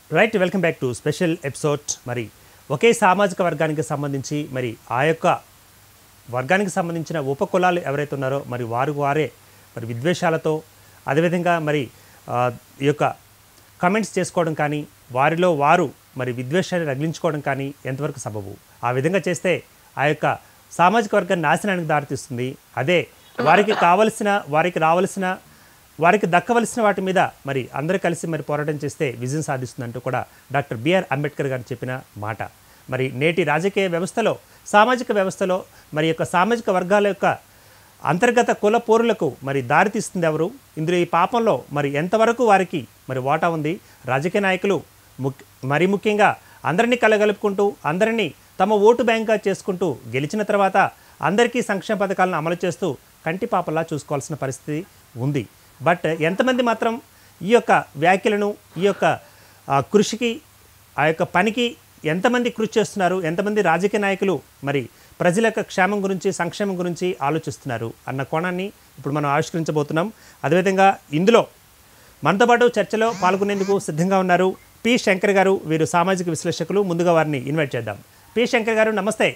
Right welcome back to special episode మరి ఒకే సామాజిక వర్గానికి సంబంధించి మరి ఆ యొక్క వర్గానికి సంబంధించిన ఉపకులాలు ఎవరైతే ఉన్నారో మరి వారు వారే మరి విద్వేషాలతో అదేవిధంగా మరి ఆ, ఈ యొక్క కమెంట్స్ చేసుకోవడం కానీ వారిలో వారు మరి విద్వేషాన్ని రగిలించుకోవడం కానీ ఎంతవరకు సబబు ఆ విధంగా చేస్తే ఆ యొక్క సామాజిక వర్గం నాశనానికి దారితీస్తుంది అదే వారికి కావలసిన వారికి రావలసిన వారికి దక్కవలసిన వాటి మీద మరి అందరూ కలిసి మరి పోరాటం చేస్తే విజయం సాధిస్తుందంటూ కూడా డాక్టర్ బిఆర్ అంబేద్కర్ గారు చెప్పిన మాట మరి నేటి రాజకీయ వ్యవస్థలో సామాజిక వ్యవస్థలో మరి యొక్క సామాజిక వర్గాల యొక్క అంతర్గత కుల పోరులకు మరి దారితీస్తుంది ఎవరు ఇందులో ఈ పాపంలో మరి ఎంతవరకు వారికి మరి వాటా ఉంది రాజకీయ నాయకులు ముక్ మరి ముఖ్యంగా అందరినీ కలగలుపుకుంటూ అందరినీ తమ ఓటు బ్యాంక్గా చేసుకుంటూ గెలిచిన తర్వాత అందరికీ సంక్షేమ పథకాలను అమలు చేస్తూ కంటి పాపలా చూసుకోవాల్సిన పరిస్థితి ఉంది బట్ ఎంతమంది మాత్రం ఈ యొక్క వ్యాఖ్యలను ఈ యొక్క ఆ, కృషికి ఆ యొక్క పనికి ఎంతమంది కృషి చేస్తున్నారు ఎంతమంది రాజకీయ నాయకులు మరి ప్రజల యొక్క క్షేమం గురించి సంక్షేమం గురించి ఆలోచిస్తున్నారు అన్న కోణాన్ని ఇప్పుడు మనం ఆవిష్కరించబోతున్నాం అదేవిధంగా ఇందులో మనతో పాటు చర్చలో పాల్గొనేందుకు సిద్ధంగా ఉన్నారు పి శంకర్ గారు వీరు సామాజిక విశ్లేషకులు ముందుగా వారిని ఇన్వైట్ చేద్దాం పి శంకర్ గారు నమస్తే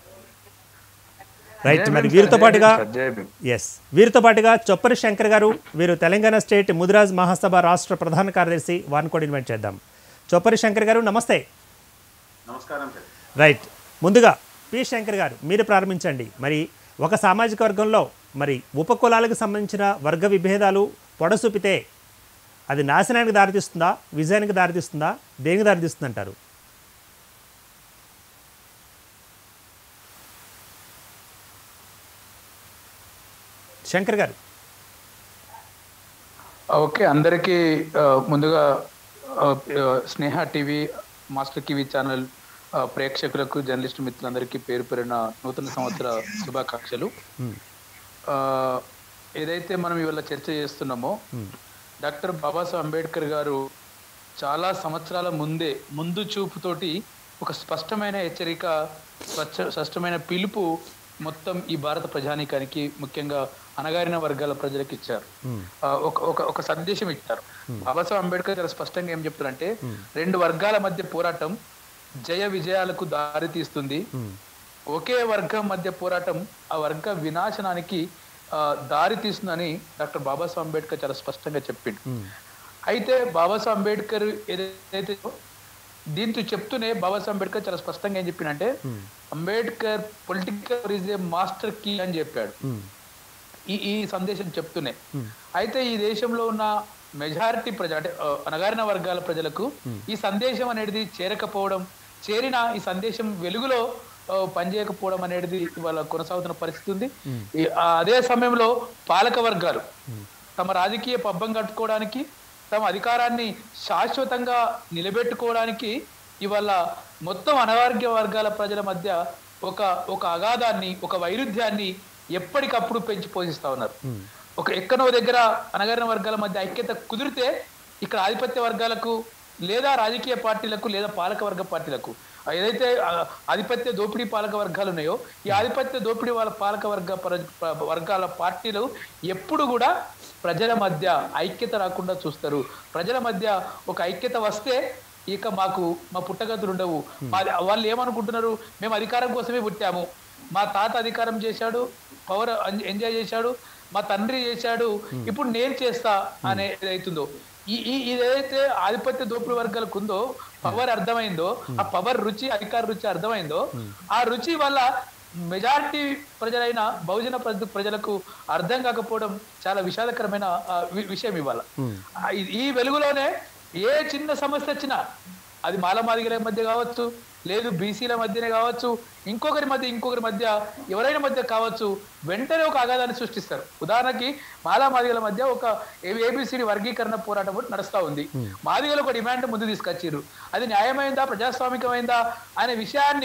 రైట్ మరి వీరితో పాటుగా ఎస్ వీరితో పాటుగా చొప్పరి శంకర్ గారు వీరు తెలంగాణ స్టేట్ ముదిరాజ్ మహాసభ రాష్ట్ర ప్రధాన కార్యదర్శి వారిని కూడా ఇన్వైట్ చేద్దాం చొప్పరి శంకర్ గారు నమస్తే నమస్కారం సార్ రైట్ ముందుగా పి శంకర్ గారు మీరు ప్రారంభించండి మరి ఒక సామాజిక వర్గంలో మరి ఉపకులాలకు సంబంధించిన వర్గ విభేదాలు పొడసూపితే అది నాశనానికి దారితీస్తుందా విజయానికి దారితీస్తుందా దేనికి దారితీస్తుంది అంటారు శంకర్ గారు ఓకే అందరికీ ఆ, ముందుగా ఆ, ఆ, Sneha TV Master TV channel ఆ, ప్రేక్షకులకు జర్నలిస్ట్ మిత్రులందరికీ పేరు పేరున నూతన సంవత్సర శుభాకాంక్షలు ఆ, ఏదైతే మనం ఇవాళ చర్చ చేస్తున్నామో డాక్టర్ బాబాసాహెబ్ అంబేద్కర్ గారు చాలా సంవత్సరాల ముందే ముందు చూపుతోటి ఒక స్పష్టమైన హెచ్చరిక స్వచ్ఛ స్పష్టమైన పిలుపు మొత్తం ఈ భారత ప్రజానీకానికి ముఖ్యంగా అణగారిన వర్గాల ప్రజలకు ఇచ్చారు ఆ, ఒక ఒక ఒక సందేశం ఇచ్చారు బాబాసాహెబ్ అంబేద్కర్ చాలా స్పష్టంగా ఏం చెప్తారంటే రెండు వర్గాల మధ్య పోరాటం జయ విజయాలకు దారి తీస్తుంది ఒకే వర్గం మధ్య పోరాటం ఆ వర్గ వినాశనానికి ఆ, దారి తీస్తుందని డాక్టర్ బాబాసాహెబ్ అంబేద్కర్ చాలా స్పష్టంగా చెప్పిండు అయితే బాబాసాహెబ్ అంబేద్కర్ ఏదైతే దీంతో చెప్తూనే బాబాసాహెబ్ అంబేద్కర్ చాలా స్పష్టంగా ఏం చెప్పిండంటే Ambedkar political is a master key అని చెప్పాడు ఈ ఈ సందేశం చెప్తూనే అయితే ఈ దేశంలో ఉన్న మెజారిటీ ప్రజ అంటే ఆ, అణగారిన వర్గాల ప్రజలకు ఈ సందేశం అనేది చేరకపోవడం చేరిన ఈ సందేశం వెలుగులో ఆ, పనిచేయకపోవడం అనేది ఇవాళ కొనసాగుతున్న పరిస్థితి ఉంది ఈ, ఆ, అదే సమయంలో పాలక వర్గాలు తమ రాజకీయ పబ్బం కట్టుకోవడానికి తమ అధికారాన్ని శాశ్వతంగా నిలబెట్టుకోవడానికి ఇవాళ మొత్తం అనారోగ్య వర్గాల ప్రజల మధ్య ఒక ఒక అగాధాన్ని ఒక వైరుధ్యాన్ని ఎప్పటికప్పుడు పెంచి పోషిస్తా ఉన్నారు ఒక ఎక్కడో దగ్గర అనగారిన వర్గాల మధ్య ఐక్యత కుదిరితే ఇక్కడ ఆధిపత్య వర్గాలకు లేదా రాజకీయ పార్టీలకు లేదా పాలక వర్గ పార్టీలకు ఆ ఏదైతే ఆ, ఆధిపత్య దోపిడీ పాలక వర్గాలు ఉన్నాయో ఈ ఆధిపత్య దోపిడీ వాళ్ళ పాలక వర్గ పర- ప- వర్గాల పార్టీలు ఎప్పుడు కూడా ప్రజల మధ్య ఐక్యత రాకుండా చూస్తారు ప్రజల మధ్య ఒక ఐక్యత వస్తే ఇక మాకు మా పుట్టగతులు ఉండవు మా వాళ్ళు ఏమనుకుంటున్నారు మేము అధికారం కోసమే పుట్టాము మా తాత అధికారం చేశాడు పవర్ ఎంజాయ్ చేశాడు మా తండ్రి చేశాడు ఇప్పుడు నేను చేస్తా అనే ఏదైతుందో ఈ ఈ ఇదైతే ఆధిపత్య దోపిడీ వర్గాలకు ఉందో పవర్ అర్థమైందో ఆ పవర్ రుచి అధికార రుచి అర్థమైందో ఆ రుచి వల్ల మెజారిటీ ప్రజలైన బహుజన ప్రజ- ప్రజలకు అర్థం కాకపోవడం చాలా విషాదకరమైన ఆ, వి- విషయం ఇవాళ ఆ, ఈ- ఈ వెలుగులోనే ఏ చిన్న సమస్య వచ్చినా అది మాలమాదిగల మధ్య కావచ్చు లేదు బీసీల మధ్యనే కావచ్చు ఇంకొకరి మధ్య ఇంకొకరి మధ్య ఎవరైనా మధ్య కావచ్చు వెంటనే ఒక అగాధాన్ని సృష్టిస్తారు ఉదాహరణకి మాలా మాదిగల మధ్య ఒక ఏబిసిడి వర్గీకరణ పోరాటం ఒకటి నడుస్తా ఉంది మాదిగలు ఒక డిమాండ్ ముందు తీసుకొచ్చారు అది న్యాయమైందా ప్రజాస్వామికమైందా అనే విషయాన్ని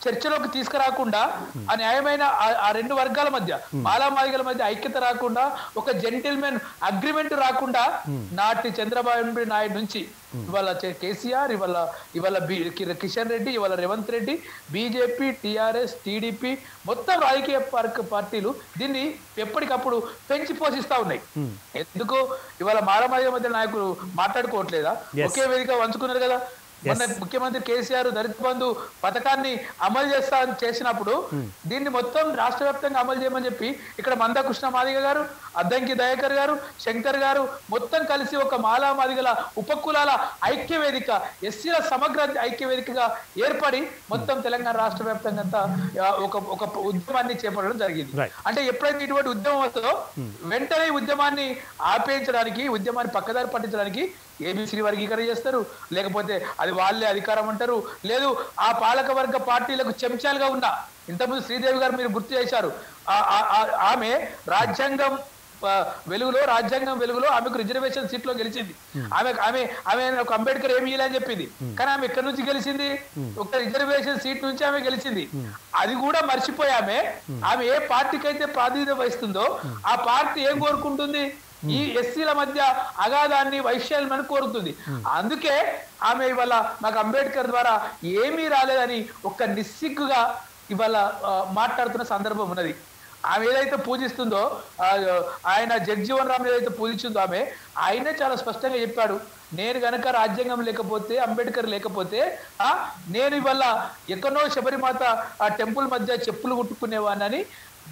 చర్చలోకి తీసుకురాకుండా ఆ న్యాయమైన ఆ- ఆ రెండు వర్గాల మధ్య మాలామాదిగల మధ్య ఐక్యత రాకుండా ఒక జెంటిల్మెన్ అగ్రిమెంట్ రాకుండా నాటి చంద్రబాబు నాయుడు నుంచి ఇవాళ చే- కేసీఆర్ ఇవాళ ఇవాళ బి కి- కిషన్ రెడ్డి ఇవాళ Revanth Reddy BJP TRS TDP మొత్తం రాజకీయ పార్క్ పార్టీలు దీన్ని ఎప్పటికప్పుడు పెంచి పోషిస్తా ఉన్నాయి ఎందుకు ఇవాళ మారమాదిగ మధ్య నాయకులు మాట్లాడుకోవట్లేదా Yes. ఒకే వేదిక వంచుకున్నారు కదా మొన్న ముఖ్యమంత్రి కేసీఆర్ దళిత బంధు పథకాన్ని అమలు చేస్తా చేసినప్పుడు దీన్ని మొత్తం రాష్ట్ర వ్యాప్తంగా అమలు చేయమని చెప్పి ఇక్కడ మంద కృష్ణ మాదిగ గారు అద్దంకి దయాకర్ గారు శంకర్ గారు మొత్తం కలిసి ఒక మాలా మాదిగల ఉపకులాల ఐక్య వేదిక ఎస్సీల సమగ్ర ఐక్య వేదికగా ఏర్పడి మొత్తం తెలంగాణ రాష్ట్ర వ్యాప్తంగా అంతా ఆ, ఒక ఒక ఉద్యమాన్ని చేపట్టడం జరిగింది Right. అంటే ఎప్పుడైతే ఇటువంటి ఉద్యమం వస్తుందో వెంటనే ఈ ఉద్యమాన్ని ఆపేయించడానికి ఉద్యమాన్ని పక్కదారి పట్టించడానికి ఏబిసిడి వర్గీకరణ చేస్తారు లేకపోతే అది వాళ్ళే అధికారం అంటారు లేదు ఆ పాలక వర్గ పార్టీలకు చెంచాలుగా ఉన్న ఇంతకుముందు శ్రీదేవి గారు మీరు గుర్తు చేశారు ఆ- ఆ- ఆ- ఆమె రాజ్యాంగం ఆ, వెలుగులో రాజ్యాంగం వెలుగులో ఆమెకు రిజర్వేషన్ సీట్ లో గెలిచింది ఆమె ఆమె ఆమె ఒక అంబేద్కర్ ఏమి ఇయ్యాలని చెప్పింది కానీ ఆమె ఎక్కడి నుంచి గెలిచింది ఒక రిజర్వేషన్ సీట్ నుంచి ఆమె గెలిచింది అది కూడా మర్చిపోయి ఆమె ఆమె ఏ పార్టీకి అయితే ప్రాతినిధ్యం వహిస్తుందో ఆ పార్టీ ఏం కోరుకుంటుంది ఈ ఎస్సీల మధ్య అగాధాన్ని వైశాల్యమని కోరుతుంది అందుకే ఆమె ఇవాళ నాకు అంబేద్కర్ ద్వారా ఏమీ రాలేదని ఒక నిస్సిగ్గుగా ఇవాళ ఆ, మాట్లాడుతున్న సందర్భం ఉన్నది ఆమె ఏదైతే పూజిస్తుందో ఆ, ఆయన జగ్జీవన్ రామ్ ఏదైతే పూజించిందో ఆమె ఆయనే చాలా స్పష్టంగా చెప్పాడు నేను గనక రాజ్యాంగం లేకపోతే అంబేద్కర్ లేకపోతే ఆ నేను ఇవాళ ఎక్కడో శబరిమాత ఆ టెంపుల్ మధ్య చెప్పులు కుట్టుకునేవాడినని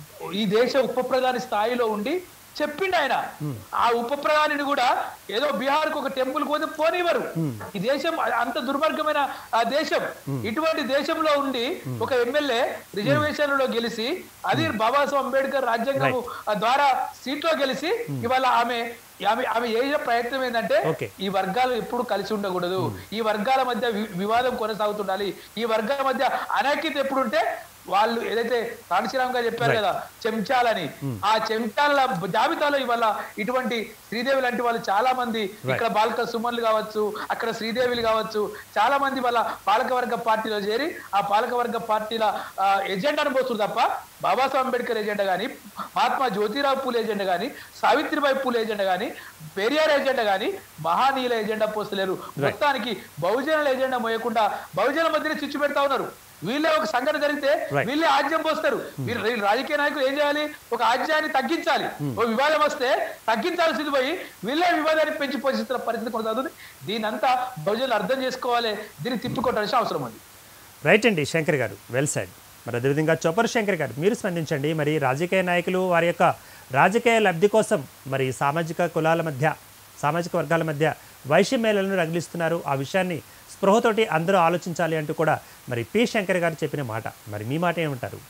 ఈ దేశ ఉప ప్రధాని స్థాయిలో ఉండి చెప్పిండు ఆయన ఆ ఉప ప్రధానిని కూడా ఏదో బీహార్ ఒక టెంపుల్ పోతే పోనివ్వరు ఈ దేశం అంత దుర్మార్గమైన ఆ దేశం ఇటువంటి దేశంలో ఉండి ఒక ఎమ్మెల్యే రిజర్వేషన్లలో గెలిచి అది బాబాసాహెబ్ అంబేద్కర్ రాజ్యాంగం ద్వారా సీట్లో గెలిచి ఇవాళ ఆమె ఆమె ఆమె చేసిన ప్రయత్నం ఏంటంటే Okay. ఈ వర్గాలు ఎప్పుడు కలిసి ఉండకూడదు ఈ వర్గాల మధ్య వి- వివాదం కొనసాగుతుండాలి ఈ వర్గాల మధ్య అనైక్యత ఎప్పుడు ఉంటే వాళ్ళు ఏదైతే కాణశీరామ్ గారు చెప్పారు Right. కదా చెంచాలని ఆ చెంచాల జాబితాలో ఇవాళ ఇటువంటి శ్రీదేవి లాంటి వాళ్ళు చాలా మంది ఇక్కడ బాలక సుమన్లు కావచ్చు అక్కడ శ్రీదేవిలు కావచ్చు చాలా మంది వాళ్ళ పాలకవర్గ పార్టీలో చేరి ఆ పాలకవర్గ పార్టీల ఆ, ఎజెండాను పోస్తున్నారు తప్ప బాబాసాహెబ్ అంబేద్కర్ ఎజెండా కానీ మహాత్మా జ్యోతిరావు పూలే ఎజెండా కానీ సావిత్రిబాయి పూలే ఎజెండా కానీ పెరియార్ ఎజెండా కానీ మహానీయుల ఎజెండా పోస్తలేరు మొత్తానికి బహుజనుల ఎజెండా మోయకుండా బహుజనుల మధ్యనే చిచ్చు పెడతా ఉన్నారు వీళ్ళే ఒక సంఘటన జరిగితే Right. వీళ్ళే ఆజ్యం పోస్తారు వీళ్ళు వీళ్ళు రాజకీయ నాయకులు ఏం చేయాలి ఒక ఆజ్యాన్ని తగ్గించాలి ఓ వివాదం వస్తే తగ్గించాల్సింది పోయి వీళ్ళే వివాదాన్ని పెంచి పోషిస్తున్న పరిస్థితి కొనసాగుతుంది దీని అంతా బహుజనులు అర్థం చేసుకోవాలి దీన్ని తిప్పికొట్టాల్సిన అవసరం ఉంది రైట్ అండి శంకర్ గారు వెల్ సైడ్ మరి అదేవిధంగా చొప్పర్ శంకర్ గారు మీరు స్పందించండి మరి రాజకీయ నాయకులు వారి యొక్క రాజకీయ లబ్ధి కోసం మరి సామాజిక కులాల మధ్య సామాజిక వర్గాల మధ్య వైషమ్యాలను రగిలిస్తున్నారు ఆ విషయాన్ని స్పృహతోటి అందరూ ఆలోచించాలి అంటూ కూడా మరి పి శంకర్ గారు చెప్పిన మాట మరి మీ మాట ఏమంటారు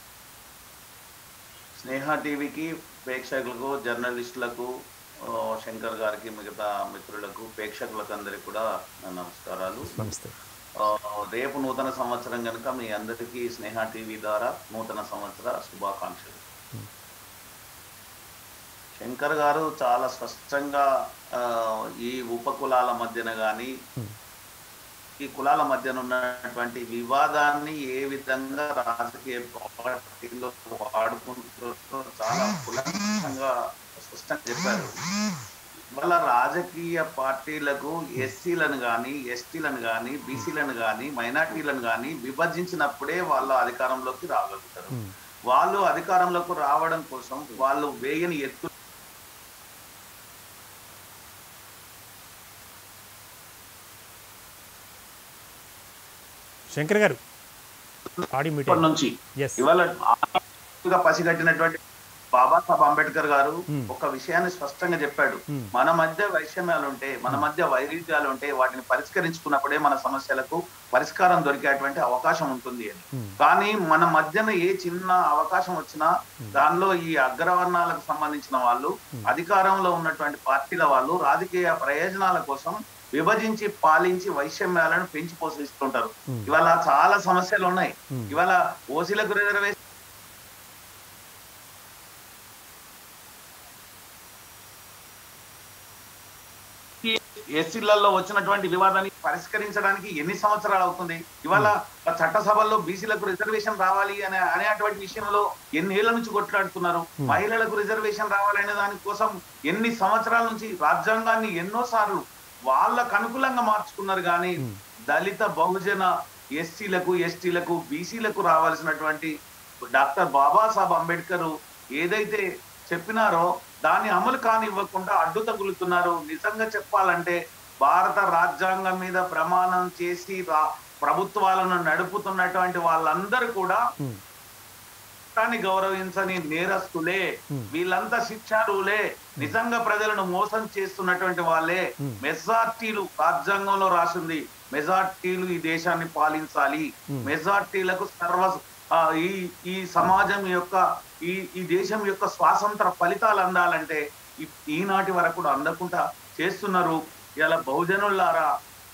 స్నేహ టీవీకి ప్రేక్షకులకు జర్నలిస్టులకు ఆ, శంకర్ గారికి మిగతా మిత్రులకు ప్రేక్షకులకు అందరికీ కూడా నా నమస్కారాలు నమస్తే ఆ, రేపు నూతన సంవత్సరం కనుక మీ అందరికీ స్నేహ టీవీ ద్వారా నూతన సంవత్సర శుభాకాంక్షలు శంకర్ గారు చాలా స్పష్టంగా ఆ, ఈ ఉపకులాల మధ్యన కానీ ఈ కులాల మధ్యన ఉన్నటువంటి వివాదాన్ని ఏ విధంగా రాజకీయ పార్టీలో వాడుకుంటారో చాలా కులంగా స్పష్టంగా చెప్పారు వాళ్ళ రాజకీయ పార్టీలకు ఎస్సీలను కానీ ఎస్టీలను కానీ బీసీలను కానీ మైనార్టీలను కానీ విభజించినప్పుడే వాళ్ళు అధికారంలోకి రాగలుగుతారు వాళ్ళు అధికారంలోకి రావడం కోసం వాళ్ళు వేయని ఎత్తు శంకర్ గారు ఆడియో మీట్ ఇప్పటి నుంచి ఎస్ ఇవాళ ఆత్మహత్యగా పసిగట్టినటువంటి బాబాసాహెబ్ అంబేద్కర్ గారు ఒక విషయాన్ని స్పష్టంగా చెప్పాడు మన మధ్య వైషమ్యాలు ఉంటే మన మధ్య వైరుధ్యాలు ఉంటే వాటిని పరిష్కరించుకున్నప్పుడే మన సమస్యలకు పరిష్కారం దొరికేటువంటి అవకాశం ఉంటుంది అని కానీ మన మధ్యన ఏ చిన్న అవకాశం వచ్చినా దానిలో ఈ అగ్రవర్ణాలకు సంబంధించిన వాళ్ళు అధికారంలో ఉన్నటువంటి పార్టీల వాళ్ళు రాజకీయ ప్రయోజనాల కోసం విభజించి పాలించి వైషమ్యాలను పెంచి పోషిస్తుంటారు ఇవాళ చాలా సమస్యలు ఉన్నాయి ఇవాళ ఓసీలకు రిజర్వేషన్ ఎస్సీలలో వచ్చినటువంటి వివాదాన్ని పరిష్కరించడానికి ఎన్ని సంవత్సరాలు అవుతుంది ఇవాళ చట్టసభల్లో బీసీలకు రిజర్వేషన్ రావాలి అనే అనేటువంటి విషయంలో ఎన్ని ఏళ్ల నుంచి కొట్లాడుతున్నారు మహిళలకు రిజర్వేషన్ రావాలనే దానికోసం ఎన్ని సంవత్సరాల నుంచి రాజ్యాంగాన్ని ఎన్నో సార్లు వాళ్ళకు అనుకూలంగా మార్చుకున్నారు కానీ దళిత బహుజన ఎస్సీలకు ఎస్టీలకు బీసీలకు రావాల్సినటువంటి డాక్టర్ బాబాసాహెబ్ అంబేద్కర్ ఏదైతే చెప్పినారో దాన్ని అమలు కానివ్వకుండా అడ్డు తగులుతున్నారు నిజంగా చెప్పాలంటే భారత రాజ్యాంగం మీద ప్రమాణం చేసి రా- ప్రభుత్వాలను నడుపుతున్నటువంటి వాళ్ళందరూ కూడా Hmm. చట్టాన్ని గౌరవించని నేరస్తులే Hmm. వీళ్ళంతా శిక్షారులే నిజంగా ప్రజలను మోసం చేస్తున్నటువంటి వాళ్ళే Hmm. మెజార్టీలు రాజ్యాంగంలో రాసింది మెజార్టీలు ఈ దేశాన్ని పాలించాలి Hmm. మెజార్టీలకు సర్వ ఆ, ఈ ఈ సమాజం యొక్క ఈ ఈ దేశం యొక్క స్వాతంత్ర ఫలితాలు అందాలంటే ఈ- ఈనాటి వరకు కూడా అందకుండా చేస్తున్నారు ఇలా బహుజనులారా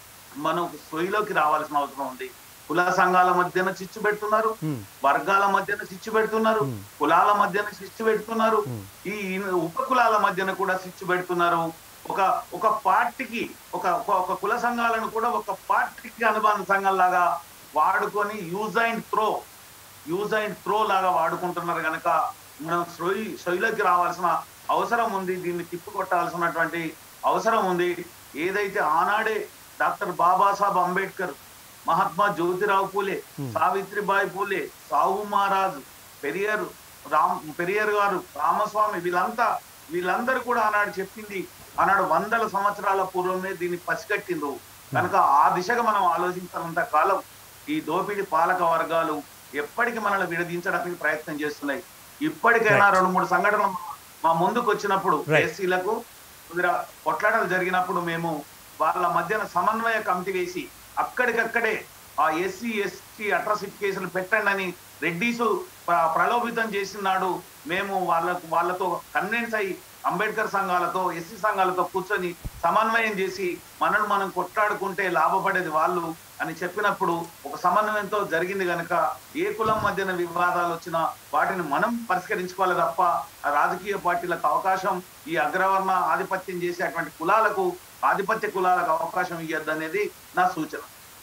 మనం సొయ్యిలోకి రావాల్సిన అవసరం ఉంది కుల సంఘాల మధ్యన చిచ్చు పెడుతున్నారు Hmm. వర్గాల మధ్యన చిచ్చు పెడుతున్నారు Hmm. కులాల మధ్యన చిచ్చు పెడుతున్నారు Hmm. ఈ ఉప కులాల మధ్యన కూడా చిచ్చు పెడుతున్నారు ఒక ఒక పార్టీకి ఒక ఒక- ఒక కుల సంఘాలను కూడా ఒక పార్టీకి అనుబంధ సంఘంలాగా వాడుకొని use and throw use and throw లాగా వాడుకుంటున్నారు కనుక మనం సొయ్ సొయ్యిలోకి రావాల్సిన అవసరం ఉంది దీన్ని తిప్పికొట్టాల్సినటువంటి అవసరం ఉంది ఏదైతే ఆనాడే డాక్టర్ బాబాసాహెబ్ అంబేద్కర్ మహాత్మా జ్యోతిరావు పూలే Hmm. సావిత్రిబాయి పూలే సాహు మహారాజు పెరియర్ రామ్ పెరియర్ గారు రామస్వామి వీళ్ళంతా వీళ్ళందరూ కూడా ఆనాడు చెప్పింది ఆనాడు వందల సంవత్సరాల పూర్వమే దీన్ని పసిగట్టిండ్రు కనుక ఆ దిశగా మనం ఆలోచించినంత కాలం ఈ దోపిడీ పాలక వర్గాలు ఎప్పటికీ మనల్ని విడదీంచడానికి ప్రయత్నం చేస్తున్నాయి ఇప్పటికైనా Right. రెండు మూడు సంఘటనలు మా ముందుకు వచ్చినప్పుడు Right. ఎస్సీలకు కొద్దిగా కొట్లాటలు జరిగినప్పుడు మేము వాళ్ళ మధ్యన సమన్వయ కమిటీ వేసి అక్కడికక్కడే ఆ ఎస్సీ ఎస్టీ అట్రాసిటీ కేసులు పెట్టండి అని రెడ్డీసు ప్ర- ప్రలోభితం చేసినాడు మేము వాళ్ళకు వాళ్ళతో కన్విన్స్ అయ్యి అంబేద్కర్ సంఘాలతో ఎస్సీ సంఘాలతో కూర్చొని సమన్వయం చేసి మనను మనం కొట్లాడుకుంటే లాభపడేది వాళ్ళు అని చెప్పినప్పుడు ఒక సమన్వయంతో జరిగింది కనుక ఏ కులం మధ్యన వివాదాలు వచ్చినా వాటిని మనం పరిష్కరించుకోవాలి తప్ప ఆ రాజకీయ పార్టీలకు అవకాశం ఈ అగ్రవర్ణ ఆధిపత్యం చేసేటువంటి కులాలకు ఆధిపత్య కులాలకు అవకాశం ఇవ్వద్దు అనేది నా సూచన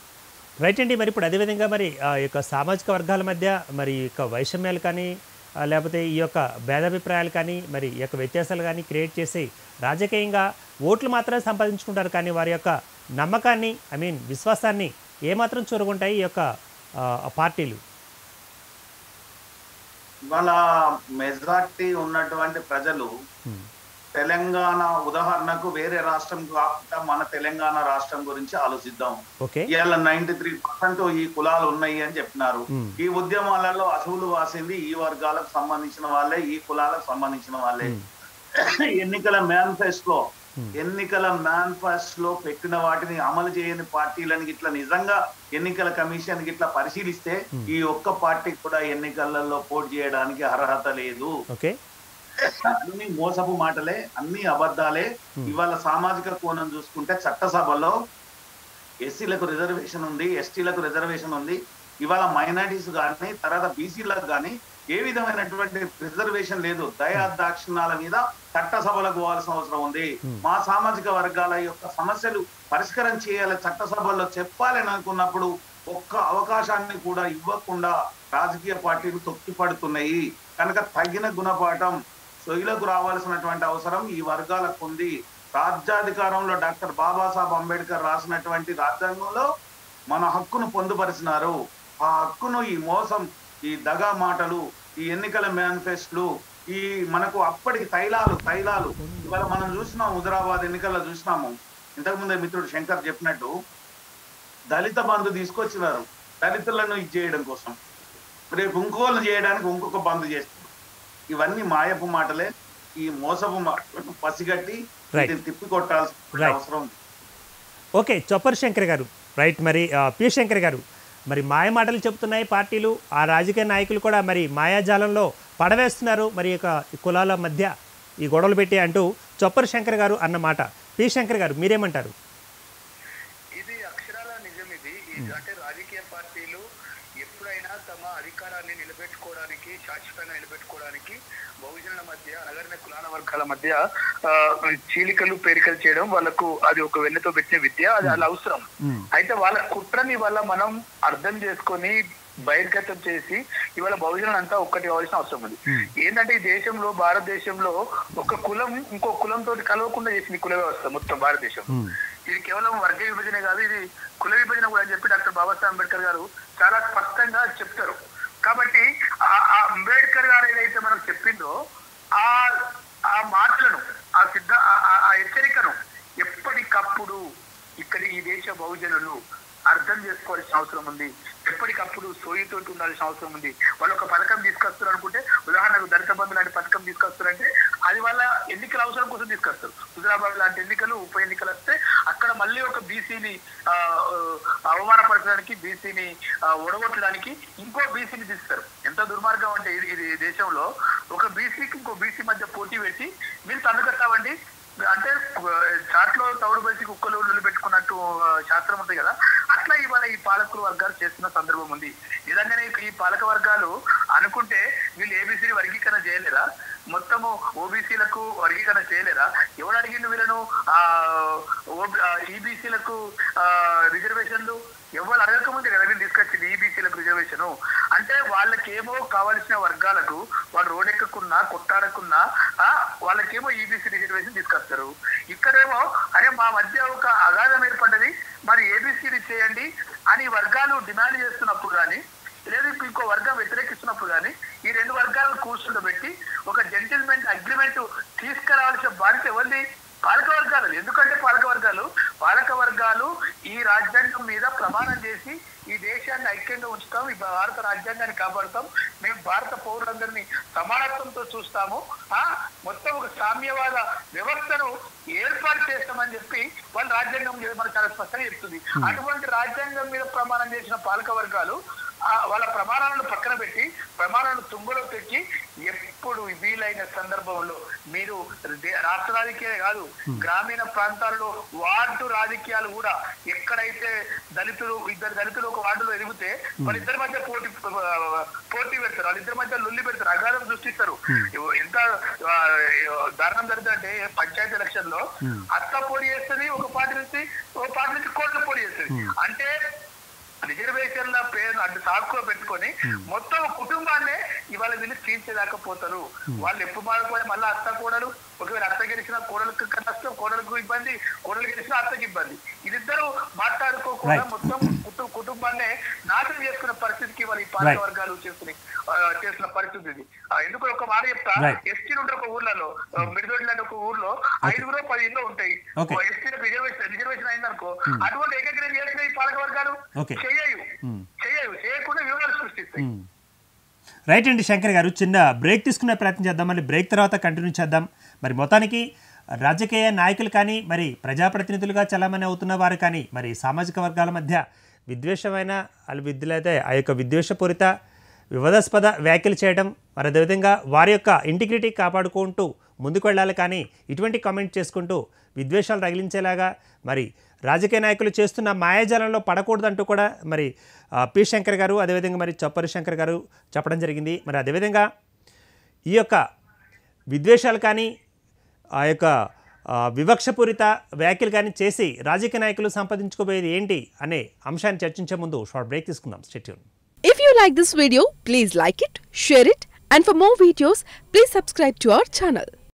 రైట్ అండి మరి ఇప్పుడు అదేవిధంగా మరి ఆ యొక్క సామాజిక వర్గాల మధ్య మరి ఈ యొక్క వైషమ్యాలు కానీ ఆ, లేకపోతే ఈ యొక్క భేదాభిప్రాయాలు కానీ మరి ఈ యొక్క వ్యత్యాసాలు కానీ క్రియేట్ చేసి రాజకీయంగా ఓట్లు మాత్రమే సంపాదించుకుంటారు కానీ వారి యొక్క నమ్మకాన్ని ఐ మీన్ విశ్వాసాన్ని ఏమాత్రం చూరగొంటాయి ఈ యొక్క ఆ, పార్టీలు ఇవాళ మెజార్టీ ఉన్నటువంటి ప్రజలు Hmm. తెలంగాణ ఉదాహరణకు వేరే రాష్ట్రం కాకుండా మన తెలంగాణ రాష్ట్రం గురించి ఆలోచిద్దాం ఓకే ఇవాళ నైన్టీ త్రీ పర్సెంట్ ఈ కులాలు ఉన్నాయి అని చెప్పినారు Hmm. ఈ ఉద్యమాలలో అసూలు వాసింది ఈ వర్గాలకు సంబంధించిన వాళ్ళే ఈ కులాలకు సంబంధించిన వాళ్ళే Hmm. ఎన్నికల మేనిఫెస్టో Hmm. ఎన్నికల మేనిఫెస్టో పెట్టిన వాటిని అమలు చేయని పార్టీలను ఇట్లా నిజంగా ఎన్నికల కమిషన్ ఇట్లా పరిశీలిస్తే Hmm. ఈ ఒక్క పార్టీకి కూడా ఎన్నికలలో పోటీ చేయడానికి అర్హత లేదు ఓకే అన్ని మోసపు మాటలే అన్ని అబద్ధాలే Hmm. ఇవాళ సామాజిక కోణం చూసుకుంటే చట్టసభలో ఎస్సీలకు రిజర్వేషన్ ఉంది ఎస్టీలకు రిజర్వేషన్ ఉంది ఇవాళ మైనారిటీస్ కానీ తర్వాత బీసీలకు కానీ ఏ విధమైనటువంటి రిజర్వేషన్ లేదు దయా దాక్షిణాల మీద చట్టసభలకు పోవాల్సిన అవసరం ఉంది Hmm. మా సామాజిక వర్గాల యొక్క సమస్యలు పరిష్కారం చేయాలి చట్టసభల్లో చెప్పాలని అనుకున్నప్పుడు ఒక్క అవకాశాన్ని కూడా ఇవ్వకుండా రాజకీయ పార్టీలు తొక్కిపడుతున్నాయి కనుక తగిన గుణపాఠం సొయ్యిలకు రావాల్సినటువంటి అవసరం ఈ వర్గాలకు ఉంది రాజ్యాధికారంలో డాక్టర్ బాబాసాహెబ్ అంబేద్కర్ రాసినటువంటి రాజ్యాంగంలో మన హక్కును పొందుపరిచినారు ఆ హక్కును ఈ మోసం ఈ దగా మాటలు ఈ ఎన్నికల మేనిఫెస్టోలు ఈ మనకు అప్పటికి తైలాలు తైలాలు ఇవాళ మనం చూసినాం హుజరాబాద్ ఎన్నికల్లో చూసినాము ఇంతకుముందే మిత్రుడు శంకర్ చెప్పినట్టు దళిత బంధు తీసుకొచ్చినారు దళితులను ఇది చేయడం కోసం రేపు ఇంకోళ్ళు చేయడానికి ఇంకొక బంధు చేస్తారు ఇవన్నీ మాయపు మాటలే ఈ మోసపు మాటలను పసిగట్టి Right. దీన్ని తిప్పికొట్టాల్సిన Right. అవసరం ఉంది ఓకే చొప్పర్ శంకర్ గారు రైట్ మరి ఆ, పి శంకర్ గారు మరి మాయ మాటలు చెప్తున్నాయి పార్టీలు ఆ రాజకీయ నాయకులు కూడా మరి మాయాజాలంలో పడవేస్తున్నారు మరి ఈ యొక్క ఈ కులాల మధ్య ఈ గొడవలు పెట్టి అంటూ చొప్పర్ శంకర్ గారు అన్న మాట పి శంకర్ గారు మీరేమంటారు ఇది అక్షరాల నిజం ఇది ఈ- అంటే రాజకీయ పార్టీలు ఎప్పుడైనా తమ అధికార అధికారాన్ని నిలబెట్టుకోవడానికి శాశ్వతంగా నిలబెట్టుకోవడానికి బహుజనుల మధ్య అనగరిన కులాల వర్గాల మధ్య ఆ, చీలికలు పేరికలు చేయడం వాళ్ళకు అది ఒక వెన్నతో పెట్టిన విద్య అది అలా అవసరం అయితే వాళ్ళ కుట్రని వల్ల మనం అర్థం చేసుకొని బహిర్గతం చేసి ఇవాళ బహుజనులు అంతా ఒక్కటి కావాల్సిన అవసరం ఉంది ఏంటంటే ఈ దేశంలో భారతదేశంలో ఒక కులం ఇంకో కులంతో కలవకుండా చేసింది కుల వ్యవస్థ మొత్తం భారతదేశం ఇది కేవలం వర్గ విభజన కాదు ఇది కుల విభజన కూడా అని చెప్పి డాక్టర్ బాబాసాహెబ్ అంబేద్కర్ గారు చాలా స్పష్టంగా చెప్తారు కాబట్టి ఆ- ఆ అంబేద్కర్ గారు ఏదైతే మనకు చెప్పిందో ఆ ఆ మాటలను ఆ సిద్ధ ఆ- ఆ- ఆ హెచ్చరికను ఎప్పటికప్పుడు ఇక్కడి ఈ దేశ బహుజనులు అర్థం చేసుకోవాల్సిన అవసరం ఉంది ఎప్పటికప్పుడు సోయితోటి ఉండాల్సిన అవసరం ఉంది వాళ్ళు ఒక పథకం తీసుకొస్తారు అనుకుంటే ఉదాహరణకు దళిత బంధు లాంటి పథకం తీసుకొస్తారంటే అది వాళ్ళ ఎన్నికల అవసరం కోసం తీసుకొస్తారు హుజరాబాద్ లాంటి ఎన్నికలు ఉప ఎన్నికలు వస్తే అక్కడ మళ్ళీ ఒక బీసీని అవమానపరచడానికి బీసీని ఒడగొట్టడానికి ఇంకో బీసీని తీస్తారు ఎంత దుర్మార్గం అంటే ఇది ఇది దేశంలో ఒక బీసీకి ఇంకో బీసీ మధ్య పోటీ పెట్టి మీరు తన్నుకట్టామండి అంటే చాట్లో తౌడు బేసి కుక్కలు నిలబెట్టుకున్నట్టు ఆ, శాస్త్రం ఉంటుంది కదా అట్లా ఇవాళ ఈ పాలకుల వర్గాలు చేస్తున్న సందర్భం ఉంది నిజంగానే ఈ పాలక వర్గాలు అనుకుంటే వీళ్ళు ఏబీసీని వర్గీకరణ చేయలేరా మొత్తము ఓబీసీలకు వర్గీకరణ చేయలేరా ఎవడు అడిగిండు వీళ్ళను ఆ ఈబీసీలకు రిజర్వేషన్లు ఎవరు అడగకముందే కదా వీళ్ళు తీసుకొచ్చింది ఈబీసీలకు రిజర్వేషన్ అంటే వాళ్ళకేమో కావాల్సిన వర్గాలకు వాళ్ళు రోడ్ ఎక్కకున్నా కొట్టాడకున్నా ఆ, వాళ్ళకేమో ఈబీసీ రిజర్వేషన్ తీసుకొస్తారు ఇక్కడేమో అరే మా మధ్య ఒక అగాధం ఏర్పడ్డది మరి ఏబీసీని చేయండి అని వర్గాలు డిమాండ్ చేస్తున్నప్పుడు కానీ లేదు ఇంకో వర్గం వ్యతిరేకిస్తున్నప్పుడు కానీ ఈ రెండు వర్గాలను కూర్చుండబెట్టి ఒక జెంటిల్మెంట్ అగ్రిమెంట్ తీసుకురావాల్సిన బాధ్యత ఎవరిది పాలక వర్గాలు ఎందుకంటే పాలక వర్గాలు పాలక వర్గాలు ఈ రాజ్యాంగం మీద ప్రమాణం చేసి ఈ దేశాన్ని ఐక్యంగా ఉంచుతాం ఈ భారత రాజ్యాంగాన్ని కాపాడుతాం మేము భారత పౌరులందరినీ సమానత్వంతో చూస్తాము ఆ మొత్తం ఒక సామ్యవాద వ్యవస్థను ఏర్పాటు చేస్తామని చెప్పి వాళ్ళు రాజ్యాంగం మీద మనకు చాలా స్పష్టంగా చెప్తుంది అటువంటి రాజ్యాంగం మీద ప్రమాణం చేసిన పాలక వర్గాలు ఆ వాళ్ళ ప్రమాణాలను పక్కన పెట్టి ప్రమాణాలను తుంగలో పెట్టి ఎప్పుడు వీలైన సందర్భంలో మీరు దే- రాష్ట్ర రాజకీయాలే కాదు గ్రామీణ ప్రాంతాల్లో వార్డు రాజకీయాలు కూడా ఎక్కడైతే దళితులు ఇద్దరు దళితులు ఒక వార్డులో ఎదిగితే వాళ్ళిద్దరి మధ్య పోటీ పోటీ పెడతారు వాళ్ళిద్దరి మధ్య లొల్లి పెడతారు అగాధం సృష్టిస్తారు ఎంత ఆ, దారుణం జరుగుతుందంటే పంచాయతీ ఎలక్షన్ లో అత్త పోటీ చేస్తుంది ఒక పార్టీ నుంచి ఒక పార్టీ నుంచి కోర్టు పోటీ చేస్తుంది అంటే రిజర్వేషన్ల పేరు అడ్డు సాకులో పెట్టుకొని మొత్తం కుటుంబాన్నే ఇవాళ వీళ్ళు తీర్చేదాకా పోతారు వాళ్ళు ఎప్పుడు మారిపోయి మళ్ళీ అత్త కోడలు ఒకవేళ అత్త గెలిచిన కోడలకు నష్టం కోడలకు ఇబ్బంది కోడలు గెలిచిన అత్తకి ఇబ్బంది వీళ్ళిద్దరూ మాట్లాడుకోకుండా Right. మొత్తం కుటుంబ కుటుంబాన్నే నాశనం చేసుకున్న పరిస్థితికి వాళ్ళ ఈ పాలక Right. వర్గాలు చేసుకుని ఆ, చేసిన పరిస్థితి ఇది ఆ, ఎందుకు ఒక మాట చెప్తా Right. ఎస్టీ ఉంటారు ఒక ఊర్లలో మిడిదొడ్డి లాంటి ఒక ఊర్లో ఐదుగురు పది ఇళ్ళు ఉంటాయి Okay. ఎస్టీలకు రిజర్వేషన్ రిజర్వేషన్ అయిందనుకో అటువంటి ఏకగ్రహం చేసిన ఈ పాలక వర్గాలు Okay. చేయవు చేయవు చేయకుండా వివరాలు సృష్టిస్తాయి రైట్ అండి శంకర్ గారు చిన్న బ్రేక్ తీసుకునే ప్రయత్నం చేద్దాం మళ్ళీ బ్రేక్ తర్వాత కంటిన్యూ చేద్దాం మరి మొత్తానికి రాజకీయ నాయకులు కానీ మరి ప్రజాప్రతినిధులుగా చలామణి అవుతున్న వారు కానీ మరి సామాజిక వర్గాల మధ్య విద్వేషమైన వాళ్ళ విద్యులైతే ఆ యొక్క విద్వేషపూరిత వివాదాస్పద వ్యాఖ్యలు చేయడం మరి అదేవిధంగా వారి యొక్క ఇంటిగ్రిటీ కాపాడుకుంటూ ముందుకు వెళ్ళాలి కానీ ఇటువంటి కామెంట్ చేసుకుంటూ విద్వేషాలు రగిలించేలాగా మరి రాజకీయ నాయకులు చేస్తున్న మాయాజాలంలో పడకూడదంటూ కూడా మరి ఆ, పి శంకర్ గారు అదేవిధంగా మరి చప్పరి శంకర్ గారు చెప్పడం జరిగింది మరి అదేవిధంగా ఈ యొక్క విద్వేషాలు కానీ ఆ యొక్క ఆ, వివక్షపూరిత వ్యాఖ్యలు కానీ చేసి రాజకీయ నాయకులు సంపాదించుకోబోయేది ఏంటి అనే అంశాన్ని చర్చించే ముందు షార్ట్ బ్రేక్ తీసుకుందాం stay tuned If you like this video, please like it, share it, and for more videos, please subscribe to our channel.